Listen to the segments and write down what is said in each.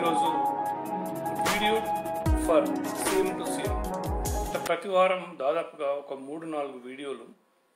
ఈరోజు video for CM to CM అంటే ప్రతి వారం దాదాపుగా ఒక మూడు నాలుగు వీడియోలు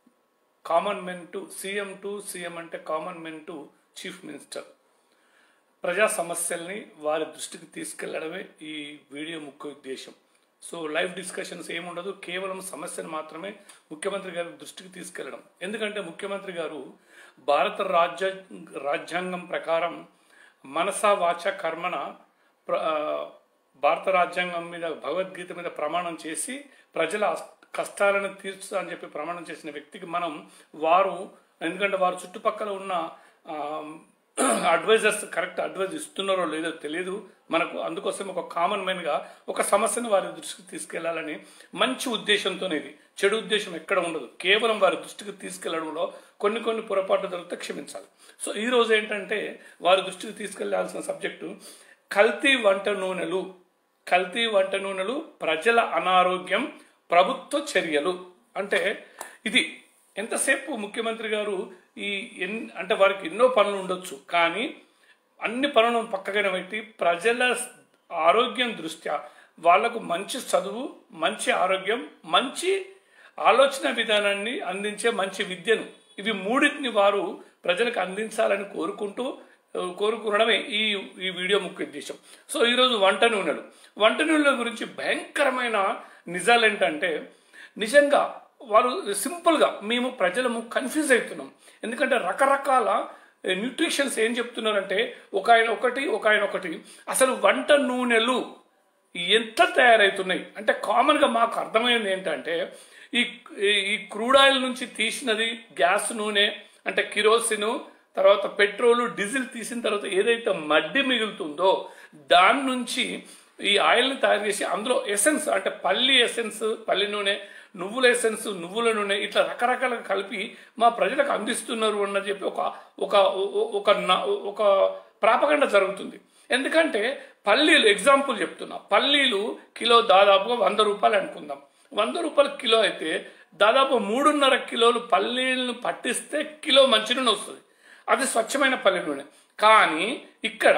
common men to CM to CM అంటే common men to chief minister ప్రజా సమస్యల్ని వారి దృష్టికి తీసుకెళ్లడమే ఈ వీడియో ముఖ్య ఉద్దేశం సో లైవ్ డిస్కషన్స్ ఏముండదు కేవలం సమస్యను మాత్రమే ముఖ్యమంత్రి గారి దృష్టికి తీసుకెళ్లడం ఎందుకంటే ముఖ్యమంత్రి గారు భారత రాజ్య రాజ్యాంగం ప్రకారం మనసా వాచ కర్మన ప్ర- ఆ, భారత రాజ్యాంగం మీద భగవద్గీత మీద ప్రమాణం చేసి ప్రజల అస్- కష్టాలను తీర్చుతా అని చెప్పి ప్రమాణం చేసిన వ్యక్తికి మనం వారు ఎందుకంటే వారు చుట్టుపక్కల ఉన్న ఆ, అడ్వైజర్స్ కరెక్ట్ అడ్వైజ్ ఇస్తున్నారో లేదో తెలియదు మనకు అందుకోసం ఒక కామన్ గా ఒక సమస్యను వారి దృష్టికి తీసుకెళ్లాలని మంచి ఉద్దేశంతో ఇది చెడు ఉద్దేశం ఎక్కడ ఉండదు కేవలం వారి దృష్టికి తీసుకెళ్లడంలో కొన్ని కొన్ని పొరపాట్లు జరిగితే క్షమించాలి సో ఈ రోజు ఏంటంటే వారి దృష్టికి తీసుకెళ్లాల్సిన సబ్జెక్టు కల్తీ వంట నూనెలు కల్తీ వంట నూనెలు ప్రజల అనారోగ్యం ప్రభుత్వ చర్యలు అంటే ఇది ఎంతసేపు ముఖ్యమంత్రి గారు ఈ ఎన్ అంటే వారికి ఎన్నో పనులు ఉండొచ్చు కానీ అన్ని పనులను పక్కన పెట్టి ప్రజల ఆరోగ్యం దృష్ట్యా వాళ్లకు మంచి చదువు మంచి ఆరోగ్యం మంచి ఆలోచన విధానాన్ని అందించే మంచి విద్యను ఇవి మూడింటిని వారు ప్రజలకు అందించాలని కోరుకుంటూ ఆ, కోరుకోవడమే ఈ ఈ వీడియో ముఖ్య ఉద్దేశం సో ఈరోజు వంట నూనెలు వంట నూనెల గురించి భయంకరమైన నిజాలు ఏంటంటే నిజంగా వారు సింపుల్గా మేము ప్రజలము కన్ఫ్యూజ్ అవుతున్నాం ఎందుకంటే రకరకాల న్యూట్రిషన్స్ ఏం చెప్తున్నారంటే ఒక ఆయన ఒకటి ఒక ఆయన ఒకటి అసలు వంట నూనెలు ఎంత తయారవుతున్నాయి అంటే కామన్గా మాకు అర్థమైంది ఏంటంటే ఈ ఈ క్రూడ్ ఆయిల్ నుంచి తీసినది గ్యాస్ నూనె అంటే కిరోసిన్ తర్వాత పెట్రోల్ డీజిల్ తీసిన తర్వాత ఏదైతే మడ్డి మిగులుతుందో దాని నుంచి ఈ ఆయిల్ని తయారు చేసి అందులో ఎసెన్స్ అంటే పల్లి ఎసెన్స్ పల్లి నూనె నువ్వుల ఎసెన్స్ నువ్వుల నూనె ఇట్లా రకరకాలుగా కలిపి మా ప్రజలకు అందిస్తున్నారు అన్న చెప్పి ఒక ఒక ఒక న- ఒక ప్రాపగండ జరుగుతుంది ఎందుకంటే పల్లీలు ఎగ్జాంపుల్ చెప్తున్నా పల్లీలు కిలో దాదాపుగా వంద రూపాయలు అనుకుందాం వంద రూపాయల కిలో అయితే దాదాపు మూడున్నర కిలోలు పల్లీలను పట్టిస్తే కిలో మంచి నూనె వస్తుంది అది స్వచ్ఛమైన పల్లి నూనె కానీ ఇక్కడ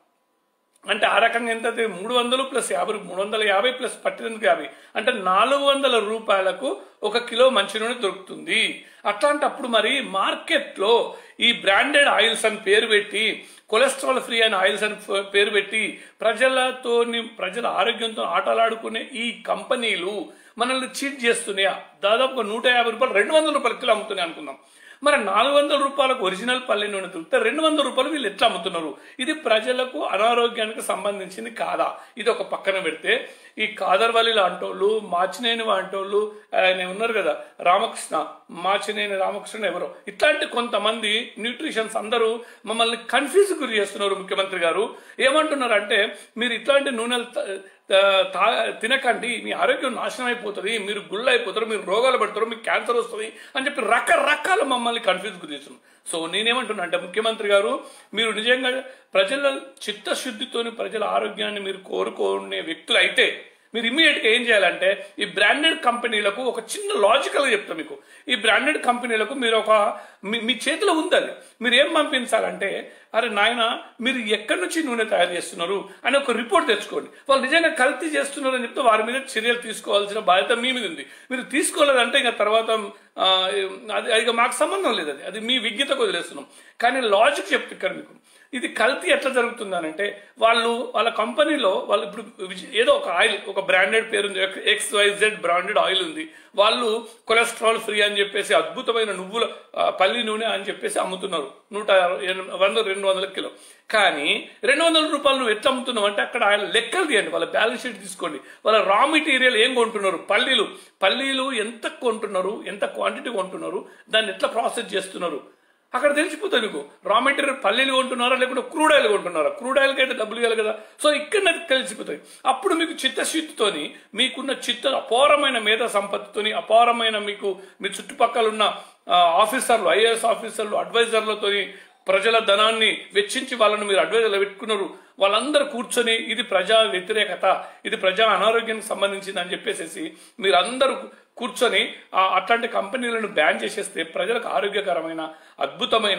అంటే ఆ రకంగా ఎంత అయితే మూడు వందలు ప్లస్ యాభై మూడు వందల యాభై ప్లస్ పట్టినందుకు యాభై అంటే నాలుగు వందల రూపాయలకు ఒక కిలో మంచి నూనె దొరుకుతుంది అట్లాంటప్పుడు మరి మార్కెట్లో ఈ బ్రాండెడ్ ఆయిల్స్ అని పేరు పెట్టి కొలెస్ట్రాల్ ఫ్రీ అని ఆయిల్స్ అని ఫ- పేరు పెట్టి ప్రజలతోని ప్రజల ఆరోగ్యంతో ఆటలాడుకునే ఈ కంపెనీలు మనల్ని చీట్ చేస్తున్నాయా దాదాపుగా నూట యాభై రూపాయలు రెండు వందల రూపాయల కిలో అమ్ముతున్నాయి అనుకుందాం మరి నాలుగు వందల రూపాయలకు ఒరిజినల్ పల్లె నూనె దొరికితే రెండు వందల రూపాయలు వీళ్ళు ఎట్లా అమ్ముతున్నారు ఇది ప్రజలకు అనారోగ్యానికి సంబంధించింది కాదా ఇది ఒక పక్కన పెడితే ఈ కాదర్వల్లి లాంటోళ్ళు మాచినేని లాంటోళ్ళు ఆయన ఉన్నారు కదా రామకృష్ణ మాచినేని రామకృష్ణ ఎవరో ఇట్లాంటి కొంతమంది న్యూట్రిషన్స్ అందరూ మమ్మల్ని కన్ఫ్యూజ్ గురి చేస్తున్నారు ముఖ్యమంత్రి గారు ఏమంటున్నారు అంటే మీరు ఇట్లాంటి నూనెలు త- తా- తా- తినకండి మీ ఆరోగ్యం నాశనం అయిపోతుంది మీరు గుళ్ళు అయిపోతారు మీరు రోగాలు పడతారు మీకు క్యాన్సర్ వస్తుంది అని చెప్పి రకరకాల మమ్మల్ని కన్ఫ్యూజ్ గురిస్తున్నాం సో నేనేమంటున్నా అంటే ముఖ్యమంత్రి గారు మీరు నిజంగా ప్రజల చిత్తశుద్ధితోని ప్రజల ఆరోగ్యాన్ని మీరు కోరుకునే వ్యక్తులు అయితే మీరు ఇమ్మీడియట్ గా ఏం చేయాలంటే ఈ బ్రాండెడ్ కంపెనీలకు ఒక చిన్న లాజికల్ గా చెప్తా మీకు ఈ బ్రాండెడ్ కంపెనీలకు మీరు ఒక మీ- మీ చేతిలో ఉంది అది మీరు ఏం పంపించాలంటే అరే నాయన మీరు ఎక్కడి నుంచి నూనె తయారు చేస్తున్నారు అని ఒక రిపోర్ట్ తెచ్చుకోండి వాళ్ళు నిజంగా కల్తీ చేస్తున్నారు అని చెప్తే వారి మీద చర్యలు తీసుకోవాల్సిన బాధ్యత మీ మీద ఉంది మీరు తీసుకోలేదంటే ఇంకా తర్వాత ఆ, అది అది ఇక మాకు సంబంధం లేదు అది అది మీ విజ్ఞతకు వదిలేస్తున్నాం కానీ లాజిక్ చెప్తే ఇక్కడ మీకు ఇది కల్తీ ఎట్లా జరుగుతుంది అని అంటే వాళ్ళు వాళ్ళ కంపెనీలో వాళ్ళు ఇప్పుడు విజ- ఏదో ఒక ఆయిల్ ఒక బ్రాండెడ్ పేరు ఉంది X Y Z branded oil ఉంది వాళ్ళు కొలెస్ట్రాల్ ఫ్రీ అని చెప్పేసి అద్భుతమైన నువ్వుల ఆ, పల్లి నూనె అని చెప్పేసి అమ్ముతున్నారు నూట ఎన్- వంద రెండు వందల కిలో కానీ రెండు వందల రూపాయలు నువ్వు ఎట్లా అమ్ముతున్నావు అంటే అక్కడ ఆయన లెక్కలు తీయండి వాళ్ళ బ్యాలెన్స్ షీట్ తీసుకోండి వాళ్ళ రా మెటీరియల్ ఏం కొంటున్నారు పల్లీలు పల్లీలు ఎంత కొంటున్నారు ఎంత క్వాంటిటీ కొంటున్నారు దాన్ని ఎట్లా ప్రాసెస్ చేస్తున్నారు అక్కడ తెలిసిపోతుంది మీకు రా మెటీరియల్ పల్లీలు కొంటున్నారా లేకుంటే క్రూడ్ ఆయిల్ కొంటున్నారా క్రూడ్ ఆయిల్కి అయితే డబ్బులు ఇవ్వాలి కదా సో ఇక్కడ నాకు తెలిసిపోతుంది అప్పుడు మీకు చిత్తశుద్ధితోని మీకున్న చిత్త అపారమైన మేధా సంపత్తితోని అపారమైన మీకు మీ చుట్టుపక్కల ఉన్న ఆ, ఆఫీసర్లు ఐఏఎస్ ఆఫీసర్లు అడ్వైజర్లతోని ప్రజల ధనాన్ని వెచ్చించి వాళ్ళని మీరు అడ్వైజర్లు పెట్టుకున్నారు వాళ్ళందరూ కూర్చొని ఇది ప్రజా వ్యతిరేకత ఇది ప్రజా అనారోగ్యానికి సంబంధించింది అని చెప్పేసి మీరందరూ కూర్చొని ఆ అట్లాంటి కంపెనీలను బ్యాన్ చేసేస్తే ప్రజలకు ఆరోగ్యకరమైన అద్భుతమైన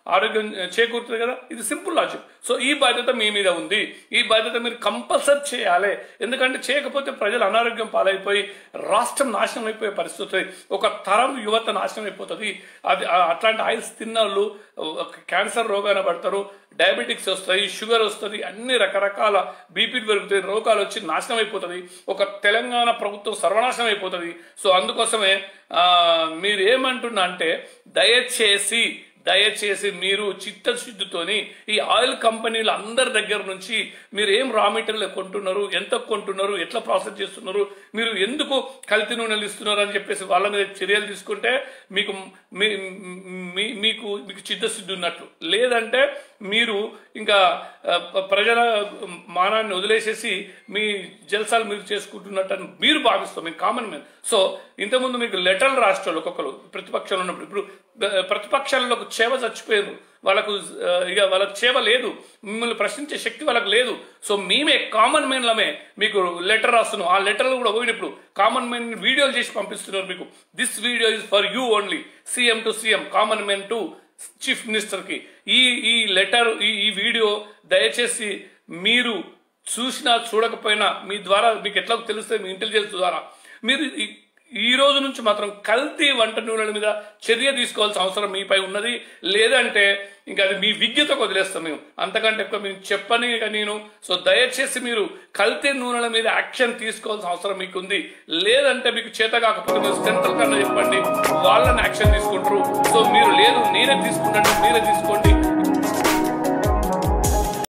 ఆరోగ్యం చేకూరుతుంది కదా ఇది సింపుల్ లాజిక్ సో ఈ బాధ్యత మీ మీద ఉంది ఈ బాధ్యత మీరు కంపల్సరీ చేయాలి ఎందుకంటే చేయకపోతే ప్రజలు అనారోగ్యం పాలైపోయి రాష్ట్రం నాశనం అయిపోయే పరిస్థితి వస్తుంది. ఒక తరం యువత నాశనం అయిపోతుంది అది ఆ- అట్లాంటి ఆయిల్స్ తిన్న వాళ్ళు క్యాన్సర్ రోగాన పడతారు డయాబెటిక్స్ వస్తాయి షుగర్ వస్తుంది అన్ని రకరకాల బీపీ పెరుగుతాయి రోగాలు వచ్చి నాశనం అయిపోతుంది ఒక తెలంగాణ ప్రభుత్వం సర్వనాశనం అయిపోతుంది సో అందుకోసమే ఆ, మీరు ఏమంటున్నా అంటే దయచేసి దయచేసి మీరు చిత్తశుద్ధితోని ఈ ఆయిల్ కంపెనీలు అందరి దగ్గర నుంచి మీరు ఏం రా మెటీరియల్ కొంటున్నారు ఎంత కొంటున్నారు ఎట్లా ప్రాసెస్ చేస్తున్నారు మీరు ఎందుకు కల్తీ నూనెలు ఇస్తున్నారు అని చెప్పేసి వాళ్ళ మీద చర్యలు తీసుకుంటే మీకు మీ- మీ- మీకు మీకు చిత్తశుద్ధి ఉన్నట్లు లేదంటే మీరు ఇంకా ఆ, ప్రజల మానాన్ని వదిలేసేసి మీ జల్సాలు మీరు చేసుకుంటున్నట్టు అని మీరు భావిస్తాం మీ కామన్ మ్యాన్ సో ఇంతకుముందు మీకు లెటర్లు రాష్ట్రాలు ఒక్కొక్కరు ప్రతిపక్షాలు ఉన్నప్పుడు ఇప్పుడు ఆ, ప్రతిపక్షాలలో ఒక చేవ చచ్చిపోయారు వాళ్ళకు ఆ, ఇక వాళ్ళకి చేవ లేదు మిమ్మల్ని ప్రశ్నించే శక్తి వాళ్ళకి లేదు సో మేమే కామన్ మెన్లమే మీకు లెటర్ రాస్తున్నాం ఆ లెటర్లు కూడా పోయినప్పుడు కామన్ మెన్ వీడియోలు చేసి పంపిస్తున్నారు మీకు this video is for you only CM to CM common men to chief minister కి ఈ ఈ లెటర్ ఈ ఈ వీడియో దయచేసి మీరు చూసినా చూడకపోయినా మీ ద్వారా మీకు ఎట్లా తెలుస్తుంది మీ ఇంటెలిజెన్స్ ద్వారా మీరు ఈ- ఈ రోజు నుంచి మాత్రం కల్తీ వంట నూనెల మీద చర్య తీసుకోవాల్సిన అవసరం మీపై ఉన్నది లేదంటే ఇంకా అది మీ విజ్ఞతకు వదిలేస్తాం మేము అంతకంటే ఎక్కువ మేము చెప్పని ఇక నేను సో దయచేసి మీరు కల్తీ నూనెల మీద యాక్షన్ తీసుకోవాల్సిన అవసరం మీకు ఉంది లేదంటే మీకు చేత కాకపోతే మీరు సెంట్రల్ కన్నా చెప్పండి వాళ్ళని యాక్షన్ తీసుకుంటారు సో మీరు లేదు నేనే తీసుకున్నట్టు మీరే తీసుకోండి